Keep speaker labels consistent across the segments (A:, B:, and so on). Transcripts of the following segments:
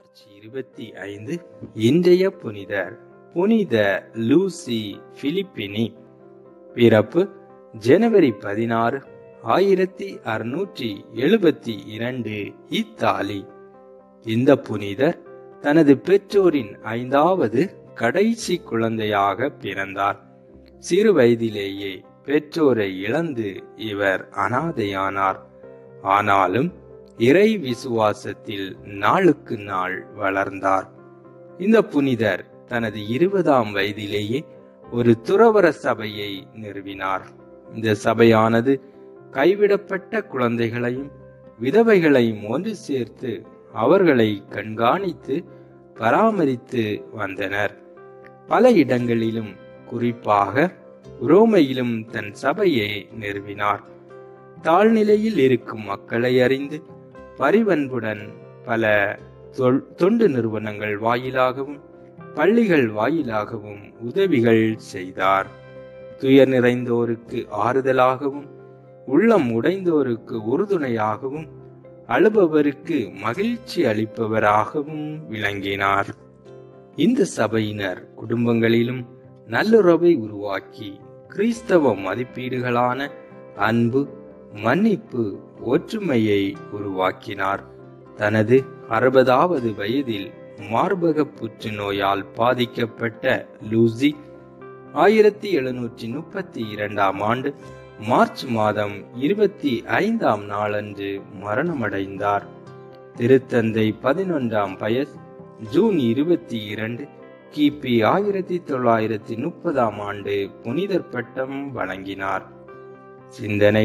A: March இருபத்தி ஐந்து இன்றைய புனிதர் புனித லூசி பிலிப்பினி பிறப்பு ஜனவரி பதினாறு ஆயிரத்தி அறுநூற்றி எழுபத்தி இரண்டு இத்தாலி இந்த புனிதர் தனது பெற்றோரின் ஐந்தாவது கடைசி குழந்தையாக பிறந்தார் சிறு வயதிலேயே பெற்றோரை இழந்து இவர் அனாதையானார் ஆனாலும் இறை விசுவாசத்தில் நாளுக்கு நாள் வளர்ந்தார் இந்த புனிதர் தனது இருபதாம் வயதிலேயே ஒரு துறவர சபையை நிறுவினார் இந்த சபையானது கைவிடப்பட்ட குழந்தைகளையும் விதவைகளையும் ஒன்று சேர்த்து அவர்களை கண்காணித்து பராமரித்து வந்தனர் பல இடங்களிலும் குறிப்பாக ரோமையிலும் தன் சபையை நிறுவினார் தாழ்நிலையில் இருக்கும் மக்களை அறிந்து பரிவன்புடன் பல தொண்டு நிறுவனங்கள் வாயிலாகவும் பள்ளிகள் வாயிலாகவும் உதவிகள் செய்தார் துயர் நிறைந்தோருக்கு ஆறுதலாகவும் உள்ளம் உடைந்தோருக்கு உறுதுணையாகவும் அழுபவருக்கு மகிழ்ச்சி அளிப்பவராகவும் விளங்கினார் இந்த சபையினர் குடும்பங்களிலும் நல்லுறவை உருவாக்கி கிறிஸ்தவ மதிப்பீடுகளான அன்பு மன்னிப்பு ஒற்றுமையை உருவாக்கினார் தனது அறுபதாவது வயதில் மார்பக புற்றுநோயால் பாதிக்கப்பட்ட லூசி ஆயிரத்தி எழுநூற்றி முப்பத்தி இரண்டாம் ஆண்டு மார்ச் மாதம் இருபத்தி ஐந்தாம் நாளன்று மரணமடைந்தார் திருத்தந்தை பதினொன்றாம் பயஸ் ஜூன் இருபத்தி இரண்டு கிபி ஆயிரத்தி தொள்ளாயிரத்தி முப்பதாம் ஆண்டு புனிதர் பட்டம் வழங்கினார் சிந்தனை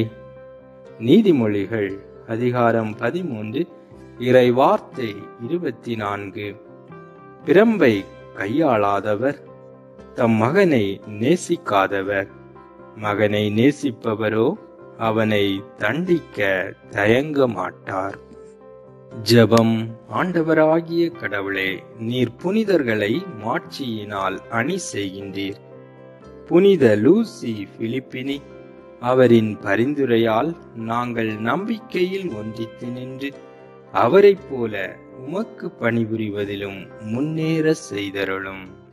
A: நீதிமொழிகள் அதிகாரம் பதிமூன்று இறை வார்த்தை இருபத்தி நான்கு பிரம்பை கையாளாதவர் தம் மகனை நேசிக்காதவர் மகனை நேசிப்பவரோ அவனை தண்டிக்க தயங்க மாட்டார் ஜெபம் ஆண்டவராகிய கடவுளே நீர் புனிதர்களை மாட்சியினால் அணி செய்கின்றீர் புனித லூசி பிலிப்பினி அவரின் பரிந்துரையால் நாங்கள் நம்பிக்கையில் ஒன்றித்து நின்று அவரைப் போல உமக்கு பணிபுரிவதிலும் முன்னேற செய்தருளும்